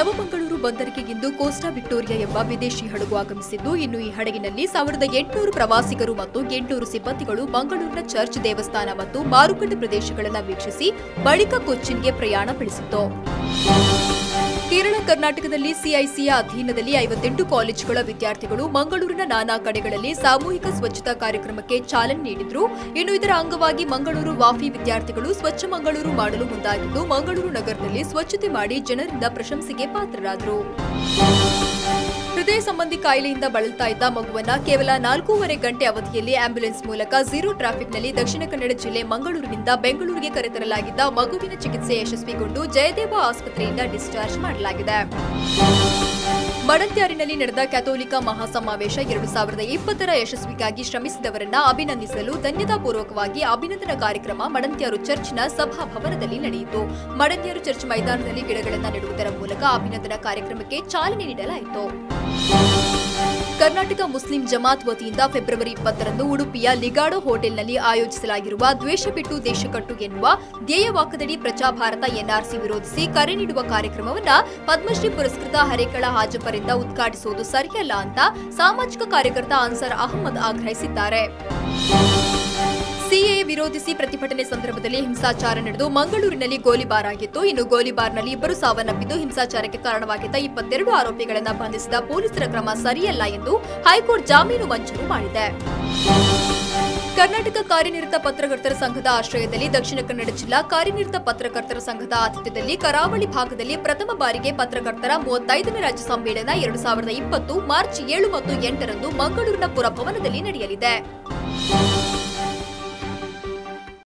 ನವಮಂಗಳೂರು ಬಂದರಿಗೆ ಇಂದು Costa Victoria ಎಂಬ ವಿದೇಶಿ ಹಡಗು ಆಗಮಿಸಿದ್ದು ಇನ್ನು ಈ ಹಡಗಿನಲ್ಲಿ ಸಾವಿರದ ಎಂಟುನೂರು ಪ್ರವಾಸಿಗರು ಮತ್ತು ಎಂಟುನೂರು ಸಿಬ್ಬಂದಿಗಳು ಮಂಗಳೂರಿನ ಚರ್ಚ್ ದೇವಸ್ಥಾನ ಮತ್ತು ಮಾರುಕಟ್ಟೆ ಪ್ರದೇಶಗಳನ್ನು ವೀಕ್ಷಿಸಿ ಬಳಿಕ ಕೊಚ್ಚಿನ್ಗೆ ಪ್ರಯಾಣ ಬೆಳೆಸಿತು ಕೇರಳ ಕರ್ನಾಟಕದಲ್ಲಿ ಸಿಐಸಿಯ ಅಧೀನದಲ್ಲಿ ಐವತ್ತೆಂಟು ಕಾಲೇಜುಗಳ ವಿದ್ಯಾರ್ಥಿಗಳು ಮಂಗಳೂರಿನ ನಾನಾ ಕಡೆಗಳಲ್ಲಿ ಸಾಮೂಹಿಕ ಸ್ವಚ್ಛತಾ ಕಾರ್ಯಕ್ರಮಕ್ಕೆ ಚಾಲನೆ ನೀಡಿದ್ರು ಇನ್ನು ಇದರ ಅಂಗವಾಗಿ ಮಂಗಳೂರು ವಾಫಿ ವಿದ್ಯಾರ್ಥಿಗಳು ಸ್ವಚ್ಛ ಮಂಗಳೂರು ಮಾಡಲು ಮುಂದಾಗಿದ್ದು ಮಂಗಳೂರು ನಗರದಲ್ಲಿ ಸ್ವಚ್ಛತೆ ಮಾಡಿ ಜನರಿಂದ ಪ್ರಶಂಸೆಗೆ ಪಾತ್ರರಾದರು ಹೃದಯ ಸಂಬಂಧಿ ಕಾಯಿಲೆಯಿಂದ ಬಳಲ್ತಾ ಇದ್ದ ಮಗುವನ್ನ ಕೇವಲ ನಾಲ್ಕೂವರೆ ಗಂಟೆ ಅವಧಿಯಲ್ಲಿ ಆಂಬ್ಯುಲೆನ್ಸ್ ಮೂಲಕ ಝೀರೋ ಟ್ರಾಫಿಕ್ನಲ್ಲಿ ದಕ್ಷಿಣ ಕನ್ನಡ ಜಿಲ್ಲೆ ಮಂಗಳೂರಿನಿಂದ ಬೆಂಗಳೂರಿಗೆ ಕರೆತರಲಾಗಿದ್ದ ಮಗುವಿನ ಚಿಕಿತ್ಸೆ ಯಶಸ್ವಿಗೊಂಡು ಜಯದೇವ ಆಸ್ಪತ್ರೆಯಿಂದ ಡಿಸ್ಚಾರ್ಜ್ ಮಾಡಲಾಗಿದೆ ಮಡಂತ್ಯಾರಿನಲ್ಲಿ ನಡೆದ ಕ್ಯಾಥೋಲಿಕ ಮಹಾಸಮಾವೇಶ ಎರಡು ಸಾವಿರದ ಇಪ್ಪತ್ತರ ಯಶಸ್ವಿಗಾಗಿ ಶ್ರಮಿಸಿದವರನ್ನ ಅಭಿನಂದಿಸಲು ಧನ್ಯತಾಪೂರ್ವಕವಾಗಿ ಅಭಿನಂದನಾ ಕಾರ್ಯಕ್ರಮ ಮಡಂತ್ಯಾರು ಚರ್ಚ್ನ ಸಭಾಭವನದಲ್ಲಿ ನಡೆಯಿತು ಮಡಂತ್ಯಾರು ಚರ್ಚ್ ಮೈದಾನದಲ್ಲಿ ಗಿಡಗಳನ್ನು ನೆಡುವುದರ ಮೂಲಕ ಅಭಿನಂದನಾ ಕಾರ್ಯಕ್ರಮಕ್ಕೆ ಚಾಲನೆ ನೀಡಲಾಯಿತು ಕರ್ನಾಟಕ ಮುಸ್ಲಿಂ ಜಮಾತ್ ವತಿಯಿಂದ ಫೆಬ್ರವರಿ ಇಪ್ಪತ್ತರಂದು ಉಡುಪಿಯ ಲಿಗಾಡೋ ಹೋಟೆಲ್ನಲ್ಲಿ ಆಯೋಜಿಸಲಾಗಿರುವ ದ್ವೇಷ ಬಿಟ್ಟು ದೇಶ ಕಟ್ಟು ಎನ್ನುವ ಧ್ಯೇಯವಾಕ್ಯದಡಿ ಪ್ರಜಾಭಾರತ ಎನ್ಆರ್ಸಿ ವಿರೋಧಿಸಿ ಕರೆ ನೀಡುವ ಕಾರ್ಯಕ್ರಮವನ್ನ ಪದ್ಮಶ್ರೀ ಪುರಸ್ಕೃತ ಹರೇಕಳ ಹಾಜಪರಿಂದ ಉದ್ಘಾಟಿಸುವುದು ಸರಿಯಲ್ಲ ಅಂತ ಸಾಮಾಜಿಕ ಕಾರ್ಯಕರ್ತ ಅನ್ಸರ್ ಅಹಮದ್ ಆಗ್ರಹಿಸಿದ್ದಾರೆ ಸಿಎಎ ವಿರೋಧಿಸಿ ಪ್ರತಿಭಟನೆ ಸಂದರ್ಭದಲ್ಲಿ ಹಿಂಸಾಚಾರ ನಡೆದು ಮಂಗಳೂರಿನಲ್ಲಿ ಗೋಲಿಬಾರ್ ಆಗಿತ್ತು ಇನ್ನು ಗೋಲಿಬಾರ್ನಲ್ಲಿ ಇಬ್ಬರು ಸಾವನ್ನಪ್ಪಿದ್ದು ಹಿಂಸಾಚಾರಕ್ಕೆ ಕಾರಣವಾಗಿದ್ದ ಇಪ್ಪತ್ತೆರಡು ಆರೋಪಿಗಳನ್ನು ಬಂಧಿಸಿದ ಪೊಲೀಸರ ಕ್ರಮ ಸರಿಯಲ್ಲ ಎಂದು ಹೈಕೋರ್ಟ್ ಜಾಮೀನು ಮಂಜೂರು ಮಾಡಿದೆ ಕರ್ನಾಟಕ ಕಾರ್ಯನಿರತ ಪತ್ರಕರ್ತರ ಸಂಘದ ಆಶ್ರಯದಲ್ಲಿ ದಕ್ಷಿಣ ಕನ್ನಡ ಜಿಲ್ಲಾ ಕಾರ್ಯನಿರತ ಪತ್ರಕರ್ತರ ಸಂಘದ ಆತಿಥ್ಯದಲ್ಲಿ ಕರಾವಳಿ ಭಾಗದಲ್ಲಿ ಪ್ರಥಮ ಬಾರಿಗೆ ಪತ್ರಕರ್ತರ ಮೂವತ್ತೈದನೇ ರಾಜ್ಯ ಸಮ್ಮೇಳನ ಎರಡು ಸಾವಿರದ ಇಪ್ಪತ್ತು ಮಾರ್ಚ್ ಏಳು ಮತ್ತು ಎಂಟರಂದು ಮಂಗಳೂರಿನ ಪುರಭವನದಲ್ಲಿ ನಡೆಯಲಿದೆ